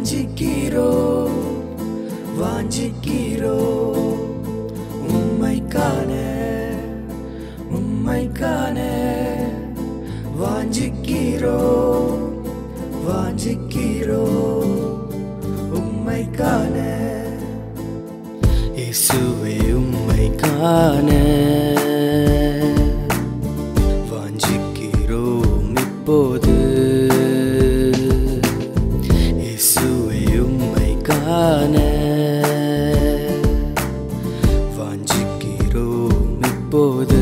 வாஞ்சிக்கிறோ வாஞ்சிக்கிறோ உம்மை காண உம்மை காண வாஞ்சிக்கிறோ வாஞ்சிக்கிறோ உம்மை காண இயேசுவே உம்மை காண வாஞ்சிக்கிறோம் இப்போது இயேசுவே உம்மை காண வாஞ்சிக்கிறோம் இப்போது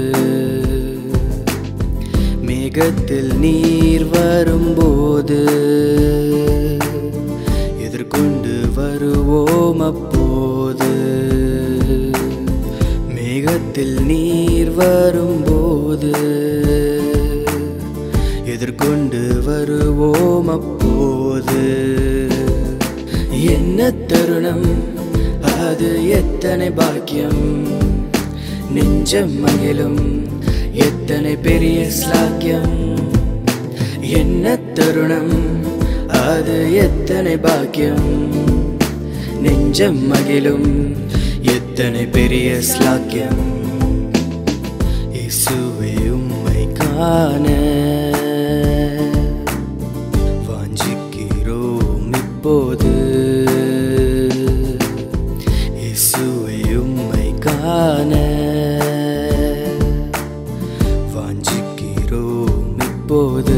மேகத்தில் நீர் வரும்போது எதிர்கொண்டு வருவோம் அப்போது மேகத்தில் நீர் வரும்போது எதிர்கொண்டு வருவோம் அப்போது என்ன தருணம் அது எத்தனை பாக்கியம் நெஞ்சம் மகிழும் எத்தனை பெரிய ஸ்லாக்கியம் என்ன தருணம் அது எத்தனை பாக்கியம் நெஞ்சம் மகிழும் எத்தனை பெரிய ஸ்லாக்கியம் இயேசுவே உம்மை காண வாஞ்சிக்கிறோம் இப்போது இயேசுவே உம்மை காண வாஞ்சிக்கிறோம் இப்போது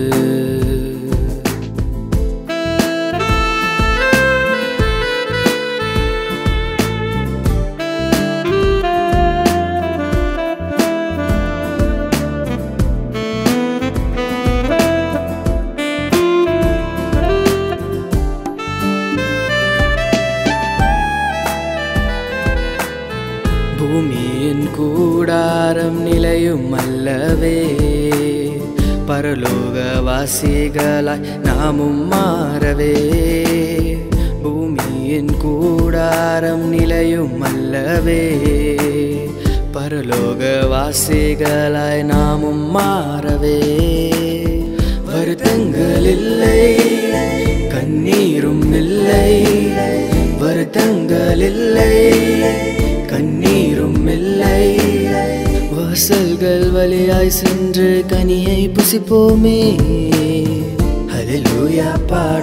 பூமியின் கூடாரம் நிலையும் அல்லவே பரலோக வாசிகளாய் நாமும் மாறவே பூமியின் கூடாரம் நிலையும் அல்லவே பரலோக வாசிகளாய் நாமும் மாறவே வருத்தங்கள் இல்லை கண்ணீரும் இல்லை வருத்தங்கள் இல்லை கண்ணீரும் இல்லை வாசல்கள் வழியாய் சென்று கனியை புசிப்போமே அலிலூயா பாட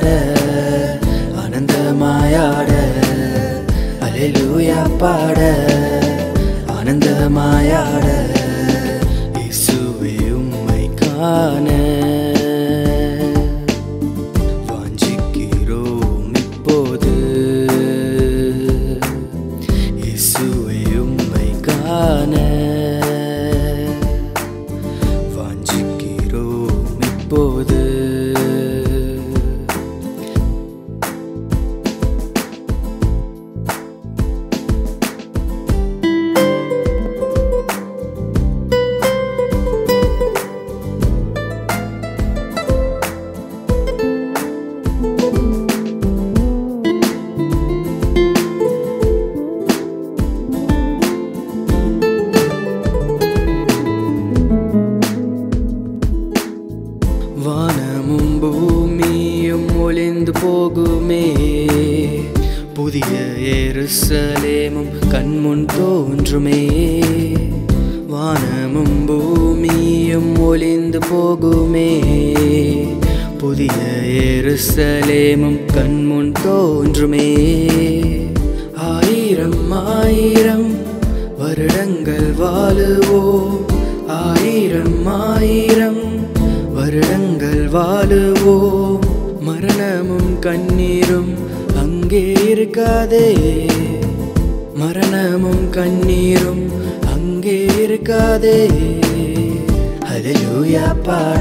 ஆனந்தமாயாட அலிலூயா பாட ஆனந்தமாயாட இயேசுவே உம்மை காண வாஞ்சிக்கிறோம் இப்போது இயேசுவே உம்மை காண வாஞ்சிக்கிறோம் இப்போது வானமும் பூமியும் ஒளிந்து போகுமே புதிய எருசலேமும் கண்முன் தோன்றுமே வானமும் பூமியும் ஒளிந்து போகுமே புதிய எருசலேமும் கண்முன் தோன்றுமே ஆயிரம் ஆயிரம் வருடங்கள் வாழுவோம் ஆயிரம் ஆயிரம் வருடங்கள் வாழுவோம் மரணமும் கண்ணீரும் அங்கே இருக்காதே மரணமும் கண்ணீரும் அங்கே இருக்காதே அலிலூயா பாட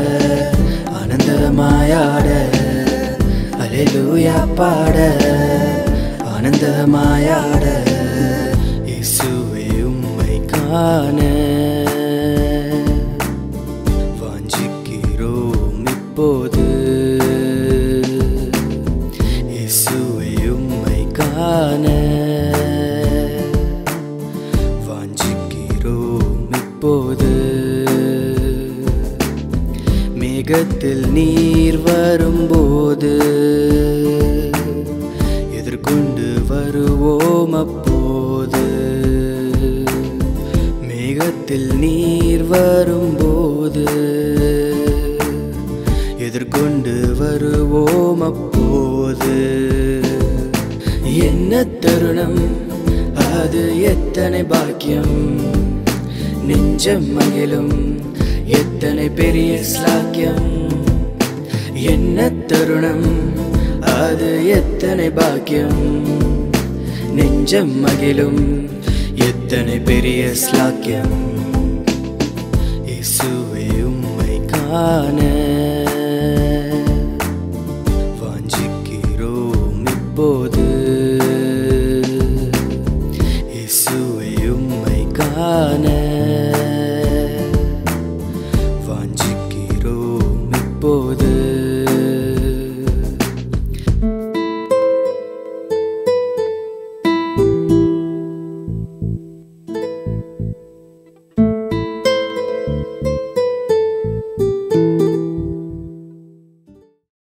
ஆனந்தமாயாட அலிலூயா பாட ஆனந்தமாயாட இயேசுவே உம்மை காண வாஞ்சிக்கிறோம் இப்போது இயேசுவே உம்மை காண வாஞ்சிக்கிறோம் இப்போது மேகத்தில் நீர் வரும்போது இப்போது என்ன தருணம் அது எத்தனை பாக்கியம் நெஞ்சம் மகிழும் எத்தனை பெரிய ஸ்லாக்கியம் என்ன தருணம் அது எத்தனை பாக்கியம் நெஞ்சம் மகிழும் எத்தனை பெரிய ஸ்லாக்கியம் இயேசுவே உம்மை காண வாஞ்சிக்கிறோம் இப்போது இயேசுவே உம்மை காண